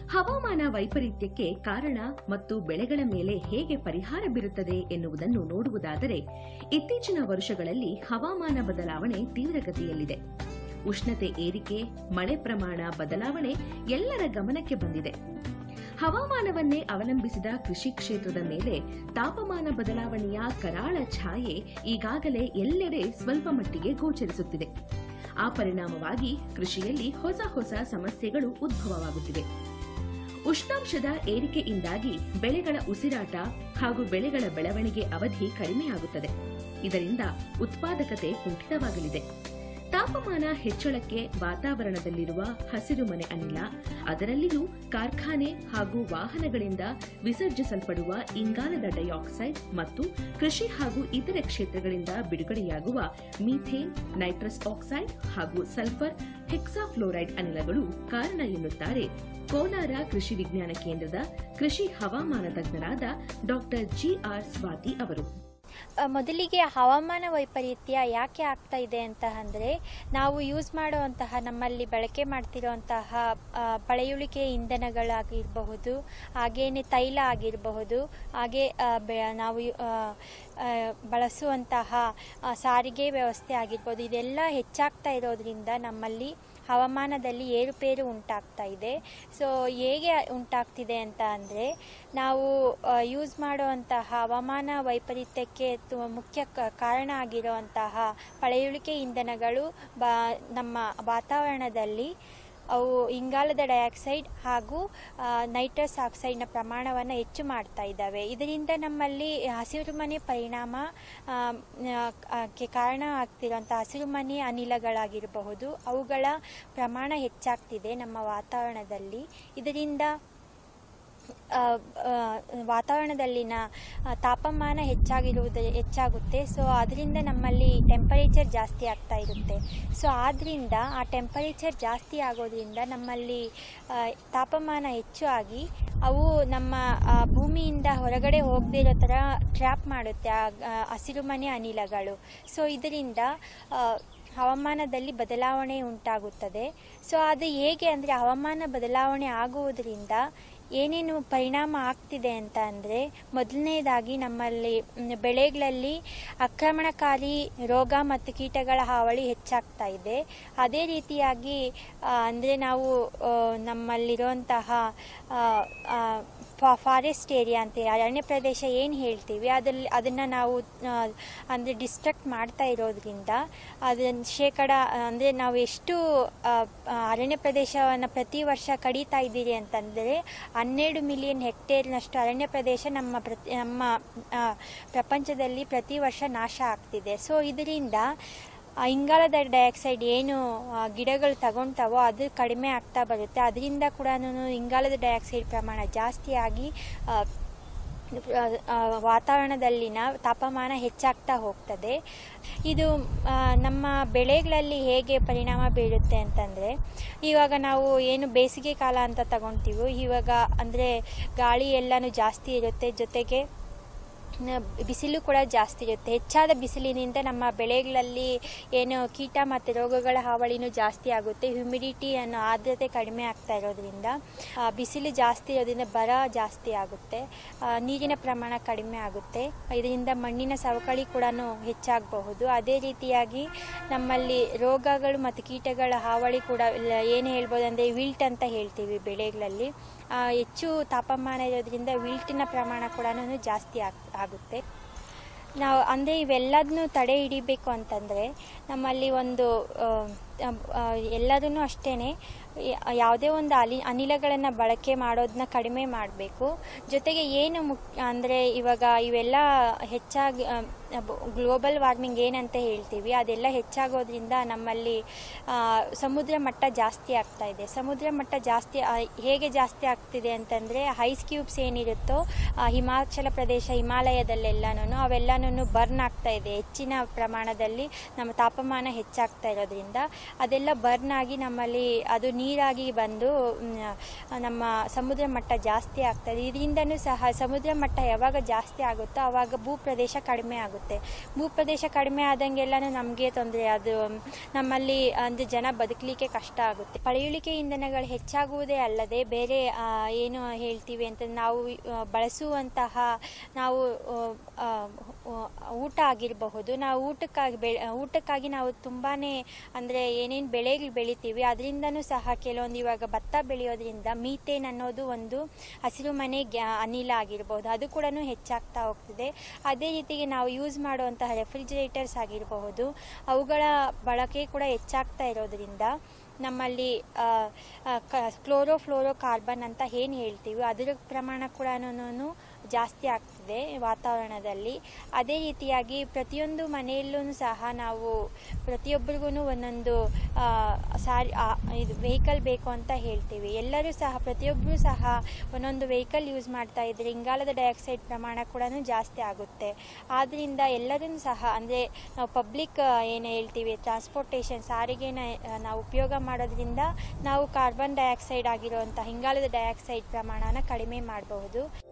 ಹವಾಮಾನ ವೈಪರೀತ್ಯಕ್ಕೆ ಕಾರಣ ಮತ್ತು ಬೆಳೆಗಳ ಮೇಲೆ ಹೇಗೆ ಪರಿಹಾರ ಬೀರುತ್ತದೆ ಎನ್ನುವುದನ್ನು ನೋಡುವುದಾದರೆ ಇತ್ತೀಚಿನ ವರ್ಷಗಳಲ್ಲಿ ಹವಾಮಾನ ಬದಲಾವಣೆ ತೀವ್ರಗತಿಯಲ್ಲಿದೆ ಉಷ್ಣತೆ ಏರಿಕೆ ಮಳೆ ಪ್ರಮಾಣ ಬದಲಾವಣೆ ಎಲ್ಲರ ಗಮನಕ್ಕೆ ಬಂದಿದೆ ಹವಾಮಾನವನ್ನೇ ಅವಲಂಬಿಸಿದ ಕೃಷಿ ಕ್ಷೇತ್ರದ ಮೇಲೆ ತಾಪಮಾನ ಬದಲಾವಣೆಯ ಕರಾಳ ಛಾಯೆ ಈಗಾಗಲೇ ಎಲ್ಲೆಡೆ ಸ್ವಲ್ಪ ಮಟ್ಟಿಗೆ ಗೋಚರಿಸುತ್ತಿದೆ ಆ ಪರಿಣಾಮವಾಗಿ ಕೃಷಿಯಲ್ಲಿ ಹೊಸ ಹೊಸ ಸಮಸ್ಯೆಗಳು ಉದ್ಭವವಾಗುತ್ತಿವೆ ಉಷ್ಣಾಂಶದ ಏರಿಕೆಯಿಂದಾಗಿ ಬೆಳೆಗಳ ಉಸಿರಾಟ ಹಾಗೂ ಬೆಳೆಗಳ ಬೆಳವಣಿಗೆ ಅವಧಿ ಕಡಿಮೆಯಾಗುತ್ತದೆ ಇದರಿಂದ ಉತ್ಪಾದಕತೆ ಕುಂಠಿತವಾಗಲಿದೆ ತಾಪಮಾನ ಹೆಚ್ಚಳಕ್ಕೆ ವಾತಾವರಣದಲ್ಲಿರುವ ಹಸಿರುಮನೆ ಅನಿಲ ಅದರಲ್ಲಿಯೂ ಕಾರ್ಖಾನೆ ಹಾಗೂ ವಾಹನಗಳಿಂದ ವಿಸರ್ಜಿಸಲ್ಪಡುವ ಇಂಗಾಲದ ಡೈಆಕ್ಸೈಡ್ ಮತ್ತು ಕೃಷಿ ಹಾಗೂ ಇತರೆ ಕ್ಷೇತ್ರಗಳಿಂದ ಬಿಡುಗಡೆಯಾಗುವ ಮೀಥೇನ್ ನೈಟ್ರಸ್ ಆಕ್ಸೈಡ್ ಹಾಗೂ ಸಲ್ಫರ್ ಹೆಕ್ಸಾಫ್ಲೋರೈಡ್ ಅನಿಲಗಳು ಕಾರಣ ಎನ್ನುತ್ತಾರೆ ಕೋಲಾರ ಕೃಷಿ ವಿಜ್ಞಾನ ಕೇಂದ್ರದ ಕೃಷಿ ಹವಾಮಾನ ತಜ್ಞರಾದ ಡಾಕ್ಟರ್ ಜಿಆರ್ ಸ್ವಾತಿ ಅವರು ಆ, ಮೊದಲಿಗೆ ಹವಾಮಾನ ವೈಪರೀತ್ಯ ಯಾಕೆ ಆಗ್ತಾ ಇದೆ ಅಂತ ಅಂದರೆ ನಾವು ಯೂಸ್ ಮಾಡುವಂತಹ ನಮ್ಮಲ್ಲಿ ಬಳಕೆ ಮಾಡ್ತಿರುವಂತಹ ಆ, ಪಳೆಯುಳಿಕೆ ಇಂಧನಗಳಾಗಿರಬಹುದು ಹಾಗೇನೆ ತೈಲ ಆಗಿರಬಹುದು ಹಾಗೆ ಆ, ಬೆ- ನಾವು ಯು- ಆ, ಆ, ಬಳಸುವಂತಹ ಆ, ಸಾರಿಗೆ ವ್ಯವಸ್ಥೆ ಆಗಿರ್ಬೋದು ಇದೆಲ್ಲ ಹೆಚ್ಚಾಗ್ತಾ ಇರೋದ್ರಿಂದ ನಮ್ಮಲ್ಲಿ ಹವಾಮಾನದಲ್ಲಿ ಏರುಪೇರು ಉಂಟಾಗ್ತಾ ಇದೆ ಸೊ ಹೇಗೆ ಉಂಟಾಗ್ತಿದೆ ಅಂತ ಅಂದರೆ ನಾವು ಯೂಸ್ ಮಾಡುವಂತಹ ಹವಾಮಾನ ವೈಪರೀತ್ಯಕ್ಕೆ ತು- ಮುಖ್ಯ ಕ- ಕಾರಣ ಆಗಿರುವಂತಹ ಪಳೆಯುಳಿಕೆ ಇಂಧನಗಳು ಬಾ ನಮ್ಮ ವಾತಾವರಣದಲ್ಲಿ ಅವು ಇಂಗಾಲದ ಡೈಆಕ್ಸೈಡ್ ಹಾಗೂ ಆ, ನೈಟ್ರಸ್ ಆಕ್ಸೈಡ್ನ ಪ್ರಮಾಣವನ್ನು ಹೆಚ್ಚು ಮಾಡ್ತಾ ಇದ್ದಾವೆ ಇದರಿಂದ ನಮ್ಮಲ್ಲಿ ಹಸಿರುಮನೆ ಪರಿಣಾಮ ಆ, ಆ, ಕ್ಕೆ ಕಾರಣ ಆಗ್ತಿರುವಂಥ ಹಸಿರುಮನೆ ಅನಿಲಗಳಾಗಿರಬಹುದು ಅವುಗಳ ಪ್ರಮಾಣ ಹೆಚ್ಚಾಗ್ತಿದೆ ನಮ್ಮ ವಾತಾವರಣದಲ್ಲಿ ಇದರಿಂದ ಆ, ಆ, ವಾತಾವರಣದಲ್ಲಿನ ಆ, ತಾಪಮಾನ ಹೆಚ್ಚಾಗಿರುವುದು ಹೆಚ್ಚಾಗುತ್ತೆ ಸೊ ಅದರಿಂದ ನಮ್ಮಲ್ಲಿ ಟೆಂಪರೇಚರ್ ಜಾಸ್ತಿ ಆಗ್ತಾ ಇರುತ್ತೆ ಸೊ ಆದ್ದರಿಂದ ಆ ಟೆಂಪರೇಚರ್ ಜಾಸ್ತಿ ಆಗೋದ್ರಿಂದ ನಮ್ಮಲ್ಲಿ ಆ, ತಾಪಮಾನ ಹೆಚ್ಚು ಆಗಿ ಅವು ನಮ್ಮ ಆ, ಭೂಮಿಯಿಂದ ಹೊರಗಡೆ ಹೋಗದೇ ಇರೋ ಥರ ಟ್ರ್ಯಾಪ್ ಮಾಡುತ್ತೆ ಆ ಆ, ಹಸಿರುಮನೆ ಅನಿಲಗಳು ಸೊ ಇದರಿಂದ ಆ, ಹವಾಮಾನದಲ್ಲಿ ಬದಲಾವಣೆ ಉಂಟಾಗುತ್ತದೆ ಸೊ ಅದು ಹೇಗೆ ಅಂದರೆ ಹವಾಮಾನ ಬದಲಾವಣೆ ಆಗುವುದರಿಂದ ಏನೇನು ಪರಿಣಾಮ ಆಗ್ತಿದೆ ಅಂತ ಅಂದರೆ ಮೊದಲನೇದಾಗಿ ನಮ್ಮಲ್ಲಿ ಮ್, ಬೆಳೆಗಳಲ್ಲಿ ಆಕ್ರಮಣಕಾರಿ ರೋಗ ಮತ್ತು ಕೀಟಗಳ ಹಾವಳಿ ಹೆಚ್ಚಾಗ್ತಾ ಇದೆ ಅದೇ ರೀತಿಯಾಗಿ ಅಂದರೆ ನಾವು ಆ, ನಮ್ಮಲ್ಲಿರುವಂತಹ ಆ, ಆ, ಫಾ ಫಾರೆಸ್ಟ್ ಏರಿಯಾ ಅಂತ ಅರಣ್ಯ ಪ್ರದೇಶ ಏನು ಹೇಳ್ತೀವಿ ಅದಲ್ಲಿ ಅದನ್ನು ನಾವು ಅಂದರೆ ಡಿಸ್ಟ್ರಕ್ಟ್ ಮಾಡ್ತಾ ಇರೋದ್ರಿಂದ ಅದನ್ನು ಶೇಕಡ ಅಂದರೆ ನಾವು ಎಷ್ಟು ಆ, ಆ, ಅರಣ್ಯ ಪ್ರದೇಶವನ್ನು ಪ್ರತಿ ವರ್ಷ ಕಡಿತಾ ಇದ್ದೀರಿ ಅಂತಂದರೆ ಹನ್ನೆರಡು ಮಿಲಿಯನ್ ಹೆಕ್ಟೇರ್ನಷ್ಟು ಅರಣ್ಯ ಪ್ರದೇಶ ನಮ್ಮ ಪ್ರತಿ ನಮ್ಮ ಆ, ಪ್ರಪಂಚದಲ್ಲಿ ಪ್ರತಿ ವರ್ಷ ನಾಶ ಆಗ್ತಿದೆ ಸೊ ಇದರಿಂದ ಆ ಇಂಗಾಲದ ಡೈಆಕ್ಸೈಡ್ ಏನು ಆ, ಗಿಡಗಳು ತಗೊಳ್ತಾವೋ ಅದು ಕಡಿಮೆ ಆಗ್ತಾ ಬರುತ್ತೆ ಅದರಿಂದ ಕೂಡ ಇಂಗಾಲದ ಡೈಆಕ್ಸೈಡ್ ಪ್ರಮಾಣ ಜಾಸ್ತಿಯಾಗಿ ಆ, ಆ, ಆ, ವಾತಾವರಣದಲ್ಲಿನ ತಾಪಮಾನ ಹೆಚ್ಚಾಗ್ತಾ ಹೋಗ್ತದೆ ಇದು ಆ, ನಮ್ಮ ಬೆಳೆಗಳಲ್ಲಿ ಹೇಗೆ ಪರಿಣಾಮ ಬೀರುತ್ತೆ ಅಂತಂದರೆ ಇವಾಗ ನಾವು ಏನು ಬೇಸಿಗೆ ಕಾಲ ಅಂತ ತಗೊಳ್ತೀವೋ ಇವಾಗ ಅಂದರೆ ಗಾಳಿ ಎಲ್ಲನೂ ಜಾಸ್ತಿ ಇರುತ್ತೆ ಜೊತೆಗೆ ನ- ಬಿಸಿಲು ಕೂಡ ಜಾಸ್ತಿ ಇರುತ್ತೆ ಹೆಚ್ಚಾದ ಬಿಸಿಲಿನಿಂದ ನಮ್ಮ ಬೆಳೆಗಳಲ್ಲಿ ಏನು ಕೀಟ ಮತ್ತು ರೋಗಗಳ ಹಾವಳಿನೂ ಜಾಸ್ತಿ ಆಗುತ್ತೆ ಹ್ಯುಮಿಡಿಟಿ ಅನ್ನೋ ಆರ್ದ್ರತೆ ಕಡಿಮೆ ಆಗ್ತಾ ಇರೋದ್ರಿಂದ ಆ, ಬಿಸಿಲು ಜಾಸ್ತಿ ಇರೋದ್ರಿಂದ ಬರ ಜಾಸ್ತಿ ಆಗುತ್ತೆ ಆ, ನೀರಿನ ಪ್ರಮಾಣ ಕಡಿಮೆ ಆಗುತ್ತೆ ಇದರಿಂದ ಮಣ್ಣಿನ ಸವಕಳಿ ಕೂಡ ಹೆಚ್ಚಾಗಬಹುದು ಅದೇ ರೀತಿಯಾಗಿ ನಮ್ಮಲ್ಲಿ ರೋಗಗಳು ಮತ್ತು ಕೀಟಗಳ ಹಾವಳಿ ಕೂಡ ಇಲ್ಲ- ಏನು ಹೇಳ್ಬೋದು ಅಂದರೆ ವಿಲ್ಟ್ ಅಂತ ಹೇಳ್ತೀವಿ ಬೆಳೆಗಳಲ್ಲಿ ಆ, ಹೆಚ್ಚು ತಾಪಮಾನ ಇರೋದ್ರಿಂದ ವಿಲ್ಟಿನ ಪ್ರಮಾಣ ಕೂಡ ಜಾಸ್ತಿ ಆಗ್ ಆಗುತ್ತೆ ನಾವು ಅಂದರೆ ಇವೆಲ್ಲದನ್ನೂ ತಡೆ ಹಿಡಿಬೇಕು ಅಂತಂದರೆ ನಮ್ಮಲ್ಲಿ ಒಂದು ಎಲ್ಲದೂ ಅಷ್ಟೇ ಯಾವುದೇ ಒಂದು ಅಲಿ ಅನಿಲಗಳನ್ನು ಬಳಕೆ ಮಾಡೋದನ್ನ ಕಡಿಮೆ ಮಾಡಬೇಕು ಜೊತೆಗೆ ಏನು ಮುಕ್ ಅಂದರೆ ಇವಾಗ ಇವೆಲ್ಲ ಹೆಚ್ಚಾಗಿ ಗ್ಲೋಬಲ್ ವಾರ್ಮಿಂಗ್ ಏನಂತ ಹೇಳ್ತೀವಿ ಅದೆಲ್ಲ ಹೆಚ್ಚಾಗೋದ್ರಿಂದ ನಮ್ಮಲ್ಲಿ ಆ, ಸಮುದ್ರ ಮಟ್ಟ ಜಾಸ್ತಿ ಆಗ್ತಾ ಇದೆ ಸಮುದ್ರ ಮಟ್ಟ ಜಾಸ್ತಿ ಆ, ಹೇಗೆ ಜಾಸ್ತಿ ಆಗ್ತಿದೆ ಅಂತಂದರೆ ಐಸ್ ಕ್ಯೂಬ್ಸ್ ಏನಿರುತ್ತೋ ಆ, ಹಿಮಾಚಲ ಪ್ರದೇಶ ಹಿಮಾಲಯದಲ್ಲೆಲ್ಲನೂ ಅವೆಲ್ಲನೂ ಬರ್ನ್ ಆಗ್ತಾ ಇದೆ ಹೆಚ್ಚಿನ ಪ್ರಮಾಣದಲ್ಲಿ ನಮ್ಮ ತಾಪಮಾನ ಹೆಚ್ಚಾಗ್ತಾ ಇರೋದ್ರಿಂದ ಅದೆಲ್ಲ ಬರ್ನ್ ಆಗಿ ನಮ್ಮಲ್ಲಿ ಅದು ನೀರಾಗಿ ಬಂದು ಮ್, ನಮ್ಮ ಸಮುದ್ರ ಮಟ್ಟ ಜಾಸ್ತಿ ಆಗ್ತದೆ ಇದರಿಂದನೂ ಸಹ ಸಮುದ್ರ ಮಟ್ಟ ಯಾವಾಗ ಜಾಸ್ತಿ ಆಗುತ್ತೋ ಆವಾಗ ಭೂಪ್ರದೇಶ ಕಡಿಮೆ ಆಗುತ್ತೆ ಭೂಪ್ರದೇಶ ಕಡಿಮೆ ಆದಂಗೆಲ್ಲನೂ ನಮಗೆ ತೊಂದರೆ ಅದು ನಮ್ಮಲ್ಲಿ ಅಂದರೆ ಜನ ಬದುಕಲಿಕ್ಕೆ ಕಷ್ಟ ಆಗುತ್ತೆ ಪಳೆಯುಳಿಕೆ ಇಂಧನಗಳು ಹೆಚ್ಚಾಗುವುದೇ ಅಲ್ಲದೆ ಬೇರೆ ಆ, ಏನು ಹೇಳ್ತೀವಿ ಅಂತ ನಾವು ಆ, ಬಳಸುವಂತಹ ನಾವು ಆ, ಆ, ಊಟ ಆಗಿರಬಹುದು ನಾವು ಊಟಕ್ಕಾಗಿ ಬೆ ಊಟಕ್ಕಾಗಿ ನಾವು ತುಂಬಾ ಅಂದರೆ ಏನೇನು ಬೆಳೆಗಳು ಬೆಳಿತೀವಿ ಅದರಿಂದನೂ ಸಹ ಕೆಲವೊಂದು ಇವಾಗ ಭತ್ತ ಬೆಳೆಯೋದ್ರಿಂದ ಮೀಥೇನ್ ಅನ್ನೋದು ಒಂದು ಹಸಿರು ಮನೆ ಗ್ಯಾ ಅನಿಲ ಆಗಿರ್ಬೋದು ಅದು ಕೂಡ ಹೆಚ್ಚಾಗ್ತಾ ಹೋಗ್ತಿದೆ ಅದೇ ರೀತಿಗೆ ನಾವು ಯೂಸ್ ಮಾಡುವಂತಹ ರೆಫ್ರಿಜಿರೇಟರ್ಸ್ ಆಗಿರಬಹುದು ಅವುಗಳ ಬಳಕೆ ಕೂಡ ಹೆಚ್ಚಾಗ್ತಾ ಇರೋದ್ರಿಂದ ನಮ್ಮಲ್ಲಿ ಕ್ಲೋರೋಫ್ಲೋರೋ ಕಾರ್ಬನ್ ಅಂತ ಏನು ಹೇಳ್ತೀವಿ ಅದರ ಪ್ರಮಾಣ ಕೂಡ ಜಾಸ್ತಿ ಆಗ್ತಿದೆ ವಾತಾವರಣದಲ್ಲಿ ಅದೇ ರೀತಿಯಾಗಿ ಪ್ರತಿಯೊಂದು ಮನೆಯಲ್ಲೂ ಸಹ ನಾವು ಪ್ರತಿಯೊಬ್ಬರಿಗೂ ಒಂದೊಂದು ಆ, ಸಾರಿ ಆ, ಇದು ವೆಹಿಕಲ್ ಬೇಕು ಅಂತ ಹೇಳ್ತೀವಿ ಎಲ್ಲರೂ ಸಹ ಪ್ರತಿಯೊಬ್ಬರೂ ಸಹ ಒಂದೊಂದು ವೆಹಿಕಲ್ ಯೂಸ್ ಮಾಡ್ತಾ ಇದ್ರೆ ಇಂಗಾಲದ ಡೈಆಕ್ಸೈಡ್ ಪ್ರಮಾಣ ಕೂಡ ಜಾಸ್ತಿ ಆಗುತ್ತೆ ಆದ್ದರಿಂದ ಎಲ್ಲರೂ ಸಹ ಅಂದರೆ ನಾವು ಪಬ್ಲಿಕ್ ಏನು ಹೇಳ್ತೀವಿ ಟ್ರಾನ್ಸ್ಪೋರ್ಟೇಷನ್ ಸಾರಿಗೆನ ಆ, ನಾವು ಉಪಯೋಗ ಮಾಡೋದ್ರಿಂದ ನಾವು ಕಾರ್ಬನ್ ಡೈಆಕ್ಸೈಡ್ ಆಗಿರುವಂಥ ಇಂಗಾಲದ ಡೈಆಕ್ಸೈಡ್ ಪ್ರಮಾಣನ ಕಡಿಮೆ ಮಾಡಬಹುದು